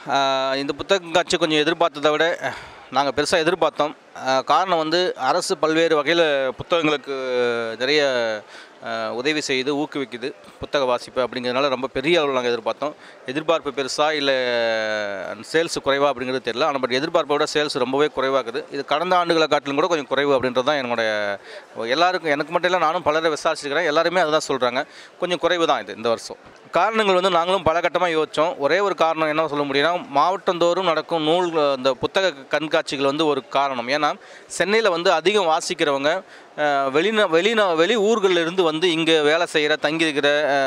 ஆஹ் இந்த புத்தகம் காட்சி கொஞ்சம் எதிர்பார்த்ததை விட நாங்கள் பெருசாக எதிர்பார்த்தோம் ஆஹ் காரணம் வந்து அரசு பல்வேறு வகையில் புத்தகங்களுக்கு நிறைய ஆஹ் உதவி செய்து ஊக்குவிக்குது புத்தக வாசிப்பு அப்படிங்கிறதுனால ரொம்ப பெரிய அளவில் நாங்கள் எதிர்பார்த்தோம் எதிர்பார்ப்பு பெருசா இல்லை சேல்ஸ் குறைவா அப்படிங்கிறது தெரியல ஆனால் பட் எதிர்பார்ப்பை விட சேல்ஸ் ரொம்பவே குறைவாகுது இது கடந்த ஆண்டுகளை காட்டிலும் கூட கொஞ்சம் குறைவு அப்படின்றது தான் என்னுடைய எல்லாருக்கும் எனக்கு மட்டும் இல்லை நானும் பலரை விசாரிச்சிருக்கிறேன் எல்லாருமே அதுதான் சொல்கிறாங்க கொஞ்சம் குறைவு தான் இது இந்த வருஷம் காரணங்கள் வந்து நாங்களும் பல கட்டமாக யோசித்தோம் ஒரே ஒரு காரணம் என்ன சொல்ல முடியும்னா மாவட்டந்தோறும் நடக்கும் நூல் இந்த புத்தக கண்காட்சிகள் வந்து ஒரு காரணம் ஏன்னா சென்னையில் வந்து அதிகம் வாசிக்கிறவங்க அஹ், வெளிநா வெளிநா வெளி ஊர்களில் இருந்து வந்து இங்கே வேலை செய்கிற தங்கி இருக்கிற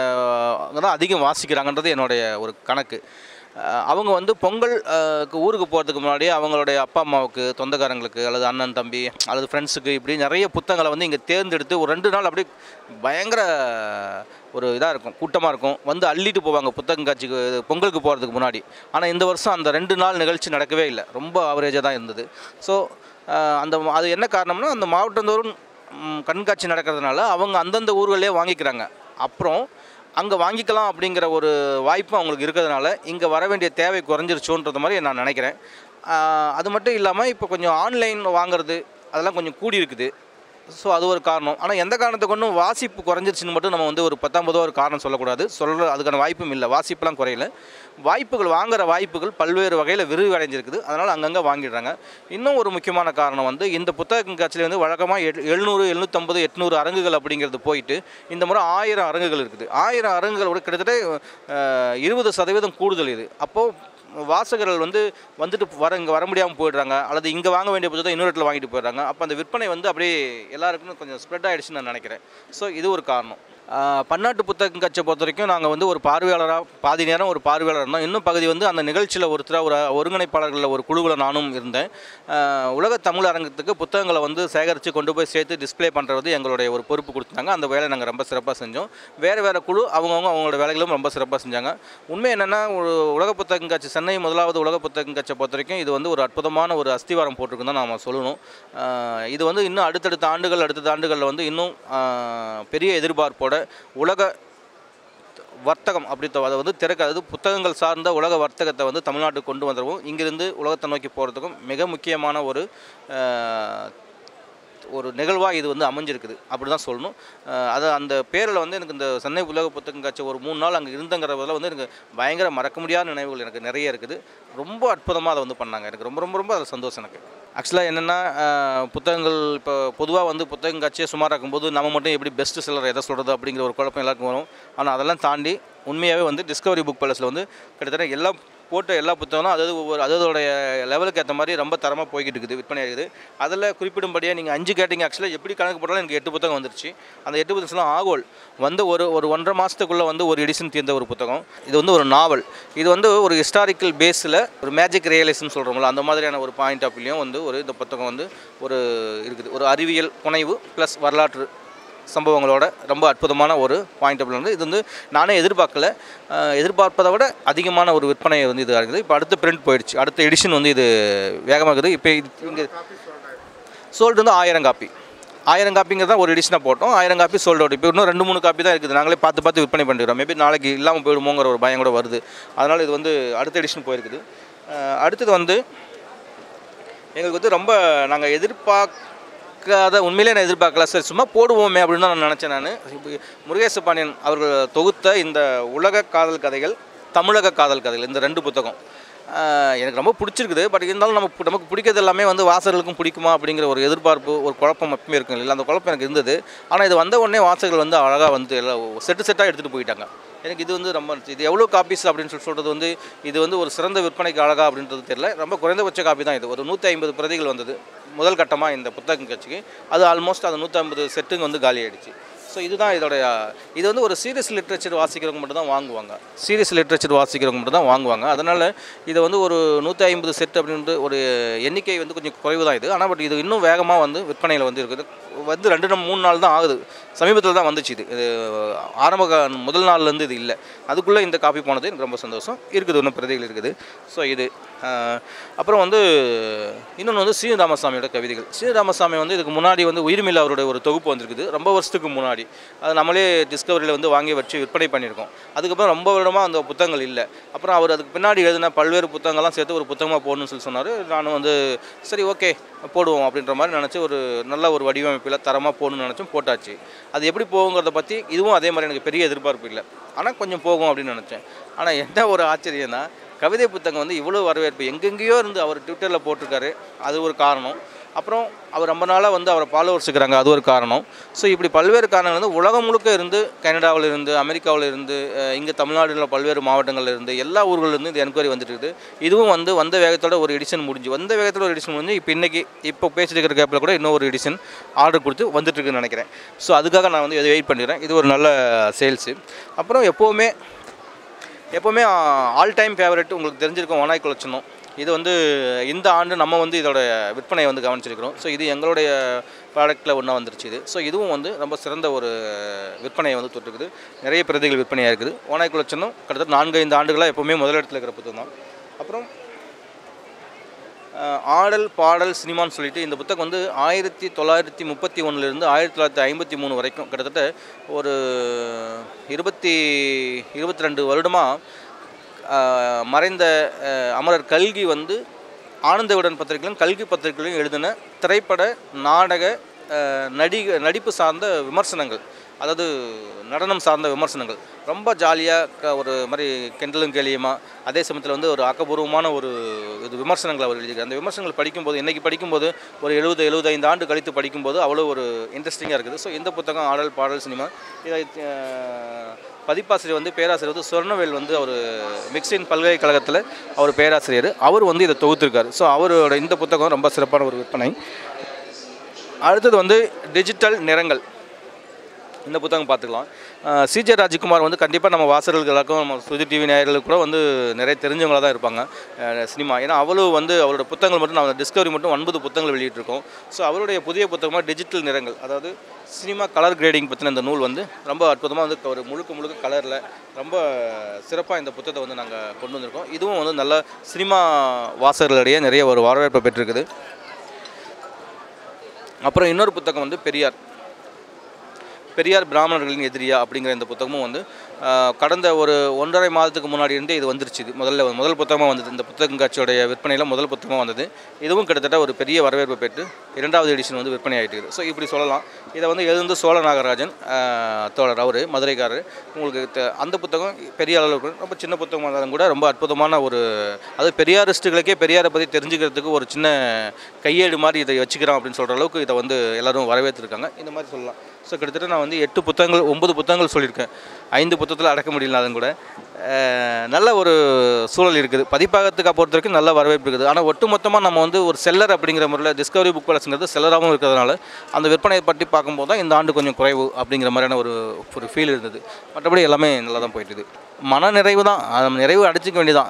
தான் அதிகம் வாசிக்கிறாங்கன்றது என்னுடைய ஒரு கணக்கு அஹ், அவங்க வந்து பொங்கல் அஹ், க்கு ஊருக்கு போகிறதுக்கு முன்னாடி அவங்களுடைய அப்பா அம்மாவுக்கு சொந்தக்காரங்களுக்கு அல்லது அண்ணன் தம்பி அல்லது ஃப்ரெண்ட்ஸுக்கு இப்படி நிறைய புத்தகங்களை வந்து இங்கே தேர்ந்தெடுத்து ஒரு ரெண்டு நாள் அப்படியே பயங்கர ஒரு இதாக இருக்கும் கூட்டமாக இருக்கும் வந்து அள்ளிட்டு போவாங்க புத்தகம் காட்சிக்கு பொங்கலுக்கு போகிறதுக்கு முன்னாடி ஆனால் இந்த வருஷம் அந்த ரெண்டு நாள் நிகழ்ச்சி நடக்கவே இல்லை ரொம்ப ஆவரேஜாக தான் இருந்தது ஸோ அந்த அது என்ன காரணம்னா அந்த மாவட்டந்தோறும் ம், கண்காட்சி நடக்கிறதுனால அவங்க அந்தந்த ஊர்களே வாங்கிக்கிறாங்க அப்புறம் அங்கே வாங்கிக்கலாம் அப்படிங்கிற ஒரு வாய்ப்பு அவங்களுக்கு இருக்கிறதுனால இங்கே வர வேண்டிய தேவை குறைஞ்சிருச்சோன்றது மாதிரி நான் நினைக்கிறேன் ஆஹ் அது மட்டும் இல்லாமல் இப்போ கொஞ்சம் ஆன்லைன் வாங்குறது அதெல்லாம் கொஞ்சம் கூடி இருக்குது ஸோ அது ஒரு காரணம் ஆனால் எந்த காரணத்தை கொண்டும் வாசிப்பு குறைஞ்சிருச்சுன்னு மட்டும் நம்ம வந்து ஒரு பத்தாம் பொதுவாக ஒரு காரணம் சொல்லக்கூடாது சொல்கிற அதுக்கான வாய்ப்பும் இல்லை வாசிப்புலாம் குறையல வாய்ப்புகள் வாங்குற வாய்ப்புகள் பல்வேறு வகையில் விரிவடைஞ்சிருக்குது அதனால் அங்கங்கே வாங்கிடுறாங்க இன்னும் ஒரு முக்கியமான காரணம் வந்து இந்த புத்தக கண்காட்சியில் வந்து வழக்கமாக எ எழுநூறு எழுநூற்றம்பது எட்நூறு அரங்குகள் அப்படிங்கிறது போயிட்டு இந்த முறை ஆயிரம் அரங்குகள் இருக்குது ஆயிரம் அரங்குகளோட கிட்டத்தட்ட அஹ், இருபது சதவீதம் கூடுதல் இது அப்போது வாசகர்கள் வந்து வந்துட்டு வர இங்கே வர முடியாமல் போயிடுறாங்க அல்லது இங்கே வாங்க வேண்டிய புத்தகத்தை இன்னொரு இடத்துல வாங்கிட்டு போயிடுறாங்க அப்போ அந்த விற்பனை வந்து அப்படியே எல்லாருக்கும் கொஞ்சம் ஸ்ப்ரெட் ஆகிடுச்சுன்னு நான் நினைக்கிறேன் ஸோ இது ஒரு காரணம் ஆஹ் பன்னாட்டு புத்தகம் கட்சியை பொறுத்த வரைக்கும் நாங்கள் வந்து ஒரு பார்வையாளராக பாதி நேரம் ஒரு பார்வையாளர் இருந்தோம் இன்னும் பகுதி வந்து அந்த நிகழ்ச்சியில் ஒருத்தராக ஒரு ஒருங்கிணைப்பாளர்களில் ஒரு குழுவில் நானும் இருந்தேன் ஆஹ் உலக தமிழ் அரங்கத்துக்கு புத்தகங்களை வந்து சேகரித்து கொண்டு போய் சேர்த்து டிஸ்ப்ளே பண்ணுறது எங்களுடைய ஒரு பொறுப்பு கொடுத்தாங்க அந்த வேலையை நாங்கள் ரொம்ப சிறப்பாக செஞ்சோம் வேறு வேறு குழு அவங்கவுங்க அவங்களோட வேலைகளும் ரொம்ப சிறப்பாக செஞ்சாங்க உண்மை என்னென்னா ஒரு உலக புத்தகம் காட்சி சென்னை முதலாவது உலக புத்தகம் காட்சியை பொறுத்த வரைக்கும் இது வந்து ஒரு அற்புதமான ஒரு அஸ்திவாரம் போட்டிருக்குன்னு தான் நாம் சொல்லணும் ஆஹ் இது வந்து இன்னும் அடுத்தடுத்த ஆண்டுகள் அடுத்தடுத்த ஆண்டுகளில் வந்து இன்னும் ஆஹ் பெரிய எதிர்பார்ப்போட உலக வர்த்தகம் அப்படி அதை வந்து திறக்க அதாவது புத்தகங்கள் சார்ந்த உலக வர்த்தகத்தை வந்து தமிழ்நாட்டுக்கு கொண்டு வந்துடவும் இங்கிருந்து உலகத்தை நோக்கி போகிறதுக்கும் மிக முக்கியமான ஒரு ஆஹ், ஒரு நிகழ்வாக இது வந்து அமைஞ்சிருக்குது அப்படி தான் சொல்லணும் அஹ் அது அந்த பேரில் வந்து எனக்கு இந்த சென்னை உலக புத்தகம் காட்சி ஒரு மூணு நாள் அங்கே இருந்தங்கிறதுல வந்து எனக்கு பயங்கர மறக்க முடியாத நினைவுகள் எனக்கு நிறைய இருக்குது ரொம்ப அற்புதமாக அதை வந்து பண்ணாங்க எனக்கு ரொம்ப ரொம்ப ரொம்ப அது சந்தோஷம் எனக்கு ஆக்சுவலாக என்னென்னா புத்தகங்கள் இப்போ பொதுவாக வந்து புத்தகம் காட்சியை சுமாராக்கும் போது நம்ம மட்டும் எப்படி பெஸ்ட் செல்லர் எதை சொல்கிறது அப்படிங்கிற ஒரு குழப்பம் எல்லாருக்கும் வரும் ஆனால் அதெல்லாம் தாண்டி உண்மையாகவே வந்து டிஸ்கவரி புக் பேலஸில் வந்து கிட்டத்தட்ட எல்லா போட்ட எல்லா புத்தகங்களும் அதாவது ஒவ்வொரு அதோடைய லெவலுக்கு ஏற்ற மாதிரி ரொம்ப தரமாக போய்கிட்டு இருக்குது விற்பனை ஆகுது அதில் குறிப்பிடும்படியாக நீங்கள் அஞ்சு கேட்டிங்க ஆக்சுவலாக எப்படி கணக்கு போட்டாலும் எனக்கு எட்டு புத்தகம் வந்துருச்சு அந்த எட்டு புத்தகம்லாம் ஆகோல் வந்து ஒரு ஒரு ஒன்றரை மாதத்துக்குள்ளே வந்து ஒரு எடிஷன் தீர்ந்த ஒரு புத்தகம் இது வந்து ஒரு நாவல் இது வந்து ஒரு ஹிஸ்டாரிக்கல் பேஸில் ஒரு மேஜிக் ரியலிசம் சொல்கிறோம்ல அந்த மாதிரியான ஒரு பாயிண்ட் ஆஃப் வியூலையும் வந்து ஒரு இந்த புத்தகம் வந்து ஒரு இருக்குது ஒரு அறிவியல் புனைவு ப்ளஸ் வரலாற்று சம்பவங்களோட ரொம்ப அற்புதமான ஒரு பாயிண்ட் ஆஃப் வந்து இது வந்து நானே எதிர்பார்க்கல அஹ் எதிர்பார்ப்பதை விட அதிகமான ஒரு விற்பனை வந்து இது இருக்குது இப்போ அடுத்த பிரிண்ட் போயிடுச்சு அடுத்த எடிஷன் வந்து இது வேகமாக இருக்குது இப்போ இது இங்கே சோல்டு வந்து ஆயிரம் காப்பி ஆயிரம் காப்பிங்கிறது தான் ஒரு எடிஷனாக போட்டோம் ஆயிரம் காப்பி சோல்ட் அவுட் இப்போ இன்னும் ரெண்டு மூணு காப்பி தான் இருக்குது நாங்களே பார்த்து பார்த்து விற்பனை பண்ணிக்கிறோம் மேபி நாளைக்கு இல்லாமல் போயிடுமோங்கிற ஒரு பயம் கூட வருது அதனால் இது வந்து அடுத்த எடிஷன் போயிருக்குது அஹ் அடுத்தது வந்து எங்களுக்கு வந்து ரொம்ப நாங்கள் எதிர்பார்க்காத உண்மையிலே நான் எதிர்பார்க்கல சார் சும்மா போடுவோமே அப்படின்னு தான் நான் நினச்சேன் நான் இப்போ முருகேச பாண்டியன் அவர்கள் தொகுத்த இந்த உலக காதல் கதைகள் தமிழக காதல் கதைகள் இந்த ரெண்டு புத்தகம் ஆஹ் எனக்கு ரொம்ப பிடிச்சிருக்குது பட் இருந்தாலும் நமக்கு நமக்கு பிடிக்கிறது எல்லாமே வந்து வாசகர்களுக்கும் பிடிக்குமா அப்படிங்கிற ஒரு எதிர்பார்ப்பு ஒரு குழப்பம் எப்பவுமே இருக்கும் இல்லை அந்த குழப்பம் எனக்கு இருந்தது ஆனால் இது வந்த உடனே வாசகர்கள் வந்து அழகாக வந்து எல்லாம் செட்டு செட்டாக எடுத்துகிட்டு போயிட்டாங்க எனக்கு இது வந்து ரொம்ப இது எவ்வளோ காப்பீஸ் அப்படின்னு சொல்லி சொல்கிறது வந்து இது வந்து ஒரு சிறந்த விற்பனைக்கு அழகா அப்படின்றது தெரியல ரொம்ப குறைந்தபட்ச காப்பி தான் இது ஒரு நூற்றி ஐம்பது பிரதிகள் வந்தது முதல் கட்டமாக இந்த புத்தகம் கட்சிக்கு அது ஆல்மோஸ்ட் அந்த நூற்றி ஐம்பது செட்டுங்க வந்து காலி ஆயிடுச்சு ஸோ இதுதான் இதோடைய இது வந்து ஒரு சீரியஸ் லிட்ரேச்சர் வாசிக்கிறவங்க மட்டும் தான் வாங்குவாங்க சீரியஸ் லிட்ரேச்சர் வாசிக்கிறவங்க மட்டும் தான் வாங்குவாங்க அதனால் இதை வந்து ஒரு நூற்றி ஐம்பது செட் அப்படின்ட்டு ஒரு எண்ணிக்கை வந்து கொஞ்சம் குறைவு தான் இது ஆனால் பட் இது இன்னும் வேகமாக வந்து விற்பனையில் வந்து இருக்குது வந்து ரெண்டு நம்ம மூணு நாள் தான் ஆகுது சமீபத்தில் தான் வந்துச்சு இது இது ஆரம்ப கா- முதல் நாள்லேருந்து இது இல்லை அதுக்குள்ளே இந்த காப்பி போனது எனக்கு ரொம்ப சந்தோஷம் இருக்குது இன்னும் பிரதிகள் இருக்குது ஸோ இது ஆஹ், அப்புறம் வந்து இன்னொன்று வந்து சீனு ராமசாமியோட கவிதைகள் சீனு ராமசாமி வந்து இதுக்கு முன்னாடி வந்து உயிர்மில்ல அவருடைய ஒரு தொகுப்பு வந்திருக்குது ரொம்ப வருஷத்துக்கு முன்னாடி அது நம்மளே டிஸ்கவரியில் வந்து வாங்கி வச்சு விற்பனை பண்ணியிருக்கோம் அதுக்கப்புறம் ரொம்ப வருடமாக அந்த புத்தகங்கள் இல்லை அப்புறம் அவர் அதுக்கு பின்னாடி எழுதின பல்வேறு புத்தகங்கள்லாம் சேர்த்து ஒரு புத்தகமாக போடணும்னு சொல்லி சொன்னார் நானும் வந்து சரி ஓகே போடுவோம் அப்படின்ற மாதிரி நினச்சி ஒரு நல்ல ஒரு வடிவமைப்பில் தரமாக போகணும்னு நினச்சும் போட்டாச்சு அது எப்படி போகுங்கிறத பற்றி இதுவும் அதே மாதிரி எனக்கு பெரிய எதிர்பார்ப்பு இல்லை ஆனால் கொஞ்சம் போகும் அப்படின்னு நினச்சேன் ஆனால் என்ன ஒரு ஆச்சரியம்னா கவிதை புத்தகம் வந்து இவ்வளோ வரவேற்பு எங்கெங்கேயோ இருந்து அவர் ட்விட்டரில் போட்டிருக்காரு அது ஒரு காரணம் அப்புறம் அவர் ரொம்ப நாளாக வந்து அவரை ஃபாலோவர்ஸ் இருக்கிறாங்க அது ஒரு காரணம் ஸோ இப்படி பல்வேறு காரணங்கள் வந்து உலகம் முழுக்க இருந்து கனடாவில் இருந்து அமெரிக்காவில் இருந்து இங்கே தமிழ்நாடுல பல்வேறு மாவட்டங்கள்ல இருந்து எல்லா ஊர்கள்ல இருந்து இந்த என்கொயரி வந்துட்டு இருக்குது இதுவும் வந்து வந்த வேகத்தோட ஒரு எடிஷன் முடிஞ்சு வந்த வேகத்தோட ஒரு எடிஷன் முடிஞ்சு இப்போ இன்னைக்கு இப்போ பேசிட்டு இருக்கிற கேப்பில் கூட இன்னும் ஒரு எடிஷன் ஆர்டர் கொடுத்து வந்துட்டு இருக்குன்னு நினைக்கிறேன் ஸோ அதுக்காக நான் வந்து வெயிட் பண்ணிடுறேன் இது ஒரு நல்ல சேல்ஸு அப்புறம் எப்போவுமே எப்போவுமே ஆல் டைம் ஃபேவரட் உங்களுக்கு தெரிஞ்சிருக்கும் ஓனாய் குலச்சனம் இது வந்து இந்த ஆண்டு நம்ம வந்து இதோட விற்பனையை வந்து கவனிச்சிருக்கிறோம் ஸோ இது எங்களுடைய ப்ராடக்ட்டில் ஒன்றா வந்துருச்சு இது ஸோ இதுவும் வந்து ரொம்ப சிறந்த ஒரு விற்பனையை வந்து தொட்டுருக்குது நிறைய பிரதிகள் விற்பனையாக இருக்குது ஓனாய் குலச்சனம் கிட்டத்தட்ட நான்கு ஐந்து ஆண்டுகளாக எப்போவுமே முதலிடத்தில் இருக்கிற புத்தகம் தான் அப்புறம் அஹ், ஆடல் பாடல் சினிமான்னு சொல்லிட்டு இந்த புத்தகம் வந்து ஆயிரத்தி தொள்ளாயிரத்தி முப்பத்தி ஒன்றுலேருந்து ஆயிரத்தி தொள்ளாயிரத்தி ஐம்பத்தி மூணு வரைக்கும் கிட்டத்தட்ட ஒரு இருபத்தி இருபத்தி ரெண்டு வருடமாக மறைந்த அஹ், அமரர் கல்கி வந்து ஆனந்த விடன் பத்திரிகையிலும் கல்கி பத்திரிகையிலும் எழுதின திரைப்பட நாடக அஹ், நடிக நடிப்பு சார்ந்த விமர்சனங்கள் அதாவது நடனம் சார்ந்த விமர்சனங்கள் ரொம்ப ஜாலியாக ஒரு மாதிரி கிண்டலும் கேலியுமா அதே சமயத்தில் வந்து ஒரு ஆக்கப்பூர்வமான ஒரு இது விமர்சனங்கள் அவர் எழுதியிருக்காரு அந்த விமர்சனங்கள் படிக்கும்போது இன்றைக்கி படிக்கும்போது ஒரு எழுபது எழுபத்தைந்து ஆண்டு கழித்து படிக்கும்போது அவ்வளோ ஒரு இன்ட்ரெஸ்டிங்காக இருக்குது ஸோ இந்த புத்தகம் ஆடல் பாடல் சினிமா இதை அஹ், பதிப்பாசிரியர் வந்து பேராசிரியர் வந்து சொர்ணவேல் வந்து அவர் மிக்சின் பல்கலைக்கழகத்தில் அவர் பேராசிரியர் அவர் வந்து இதை தொகுத்திருக்காரு ஸோ அவரோட இந்த புத்தகம் ரொம்ப சிறப்பான ஒரு விற்பனை அடுத்தது வந்து டிஜிட்டல் நிறங்கள் இந்த புத்தகம் பார்த்துக்கலாம் சிஜே ராஜ்குமார் வந்து கண்டிப்பாக நம்ம வாசகர்களுக்கும் நம்ம சுஜி டிவி நேயர்களுக்கு கூட வந்து நிறைய தெரிஞ்சவங்களாக தான் இருப்பாங்க அஹ் சினிமா ஏன்னா அவ்வளோ வந்து அவரோட புத்தகங்கள் மட்டும் நம்ம டிஸ்கவரி மட்டும் ஒன்பது புத்தகங்கள் வெளியிட்டிருக்கோம் ஸோ அவருடைய புதிய புத்தகமாக டிஜிட்டல் நிறங்கள் அதாவது சினிமா கலர் கிரேடிங் பற்றின இந்த நூல் வந்து ரொம்ப அற்புதமாக வந்து ஒரு முழுக்க முழுக்க கலரில் ரொம்ப சிறப்பாக இந்த புத்தகத்தை வந்து நாங்கள் கொண்டு வந்திருக்கோம் இதுவும் வந்து நல்ல சினிமா வாசகர்களிடையே நிறைய ஒரு வரவேற்பை பெற்றிருக்குது அப்புறம் இன்னொரு புத்தகம் வந்து பெரியார் பெரியார் பிராமணர்களின் எதிரியா அப்படிங்கிற இந்த புத்தகமும் வந்து ஆஹ், கடந்த ஒரு ஒன்றரை மாதத்துக்கு முன்னாடி இருந்தே இது வந்துருச்சு இது முதல்ல முதல் புத்தகமாக வந்தது இந்த புத்தகம் காட்சியோடைய விற்பனையில் முதல் புத்தகமாக வந்தது இதுவும் கிட்டத்தட்ட ஒரு பெரிய வரவேற்பு பெற்று இரண்டாவது எடிஷன் வந்து விற்பனை ஆகிட்டு இருக்குது ஸோ இப்படி சொல்லலாம் இதை வந்து எழுந்து சோழ நாகராஜன் ஆஹ், தோழர் அவர் மதுரைக்காரர் உங்களுக்கு தெ- அந்த புத்தகம் பெரிய அளவுக்கு ரொம்ப சின்ன புத்தகமாக இருந்தாலும் கூட ரொம்ப அற்புதமான ஒரு அது பெரியாரிஸ்ட்டுகளுக்கே பெரியாரை பற்றி தெரிஞ்சுக்கிறதுக்கு ஒரு சின்ன கையேடு மாதிரி இதை வச்சுக்கிறோம் அப்படின்னு சொல்கிற அளவுக்கு இதை வந்து எல்லாரும் வரவேற்றிருக்காங்க இந்த மாதிரி சொல்லலாம் ஸோ கிட்டத்தட்ட நான் வந்து எட்டு புத்தகங்கள் ஒன்பது புத்தகங்கள் சொல்லியிருக்கேன் ஐந்து புத்தகத்தில் அடக்க முடியலனாலும் கூட அஹ், நல்ல ஒரு சூழல் இருக்குது பதிப்பகத்துக்கு பொறுத்த வரைக்கும் நல்ல வரவேற்பு இருக்குது ஆனால் ஒட்டுமொத்தமாக நம்ம வந்து ஒரு செல்லர் அப்படிங்கிற முறையில் டிஸ்கவரி புக் பேலஸ்ங்கிறது செல்லராகவும் இருக்கிறதுனால அந்த விற்பனையை பற்றி பார்க்கும்போது தான் இந்த ஆண்டு கொஞ்சம் குறைவு அப்படிங்கிற மாதிரியான ஒரு ஒரு ஃபீல் இருந்தது மற்றபடி எல்லாமே நல்லா தான் போயிட்டுது மன நிறைவு தான் அது நிறைவு அடிச்சிக்க வேண்டியதான்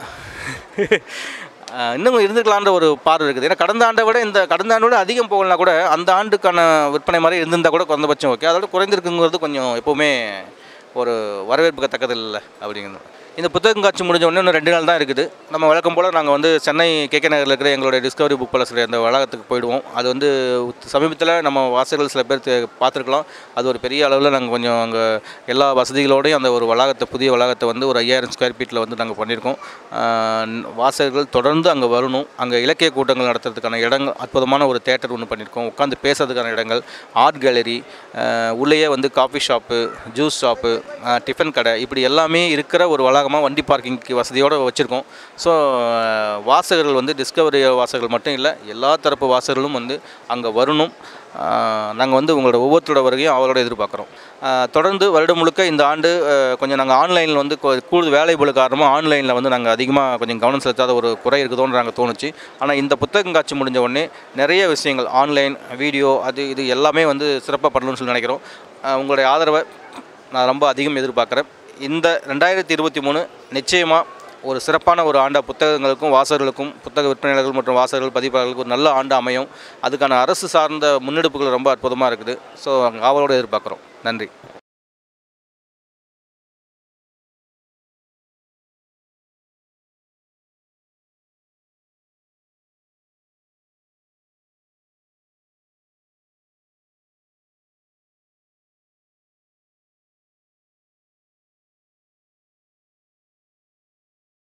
இன்னும் இருந்துக்கலான்ற ஒரு பார்வை இருக்குது ஏன்னா கடந்த ஆண்டை விட இந்த கடந்த ஆண்டை விட அதிகம் போகலனா கூட அந்த ஆண்டுக்கான விற்பனை மாதிரி இருந்திருந்தால் கூட குறைந்தபட்சம் ஓகே அதோட குறைந்திருக்குங்கிறது கொஞ்சம் எப்போவுமே ஒரு வரவேற்புக்கத்தக்கது இல்லை அப்படிங்கிறது இந்த புத்தகம் காட்சி முடிஞ்ச உடனே இன்னும் ரெண்டு நாள் தான் இருக்குது நம்ம வழக்கம் போல் நாங்கள் வந்து சென்னை கேகே நகரில் இருக்கிற எங்களுடைய டிஸ்கவரி புக் பேலஸ் அந்த வளாகத்துக்கு போயிடுவோம் அது வந்து சமீபத்தில் நம்ம வாசகர்கள் சில பேர் தெ- பார்த்துருக்கலாம் அது ஒரு பெரிய அளவில் நாங்கள் கொஞ்சம் அங்கே எல்லா வசதிகளோடையும் அந்த ஒரு வளாகத்தை புதிய வளாகத்தை வந்து ஒரு ஐயாயிரம் ஸ்கொயர் ஃபீட்டில் வந்து நாங்கள் பண்ணியிருக்கோம் ஆஹ் வாசகர்கள் தொடர்ந்து அங்கே வரணும் அங்கே இலக்கிய கூட்டங்கள் நடத்துறதுக்கான இடங்கள் அற்புதமான ஒரு தேட்டர் ஒன்று பண்ணியிருக்கோம் உட்காந்து பேசுறதுக்கான இடங்கள் ஆர்ட் கேலரி உள்ளேயே வந்து coffee shop juice shop tiffin கடை இப்படி எல்லாமே இருக்கிற ஒரு வளாகமாக வண்டி பார்க்கிங்க்கு வசதியோடு வச்சுருக்கோம் ஸோ வாசகர்கள் வந்து டிஸ்கவரி வாசகர்கள் மட்டும் இல்லை எல்லா தரப்பு வாசகர்களும் வந்து அங்கே வரணும் நாங்கள் வந்து உங்களோட ஒவ்வொருத்தரோட வருகையும் அவரோட எதிர்பார்க்குறோம் ஆஹ் தொடர்ந்து வருடம் முழுக்க இந்த ஆண்டு ஆஹ் கொஞ்சம் நாங்கள் ஆன்லைனில் வந்து கொ- கூடுதல் வேலைபளு காரணமாக ஆன்லைனில் வந்து நாங்கள் அதிகமாக கொஞ்சம் கவனம் செலுத்தாத ஒரு குறை இருக்குதோன்னு நாங்கள் தோணுச்சு ஆனால் இந்த புத்தகம் காட்சி முடிஞ்ச உடனே நிறைய விஷயங்கள் ஆன்லைன் வீடியோ அது இது எல்லாமே வந்து சிறப்பாக பண்ணணும்னு சொல்லி நினைக்கிறோம் ஆஹ் உங்களுடைய ஆதரவை நான் ரொம்ப அதிகம் எதிர்பார்க்குறேன் இந்த ரெண்டாயிரத்தி இருபத்தி மூணு நிச்சயமாக ஒரு சிறப்பான ஒரு ஆண்டாக புத்தகங்களுக்கும் வாசகர்களுக்கும் புத்தக விற்பனையாளர்கள் மற்றும் வாசகர்கள் பதிப்பாளர்களுக்கு ஒரு நல்ல ஆண்டு அமையும் அதுக்கான அரசு சார்ந்த முன்னெடுப்புகள் ரொம்ப அற்புதமாக இருக்குது ஸோ ஆவலோடு எதிர்பார்க்குறோம் நன்றி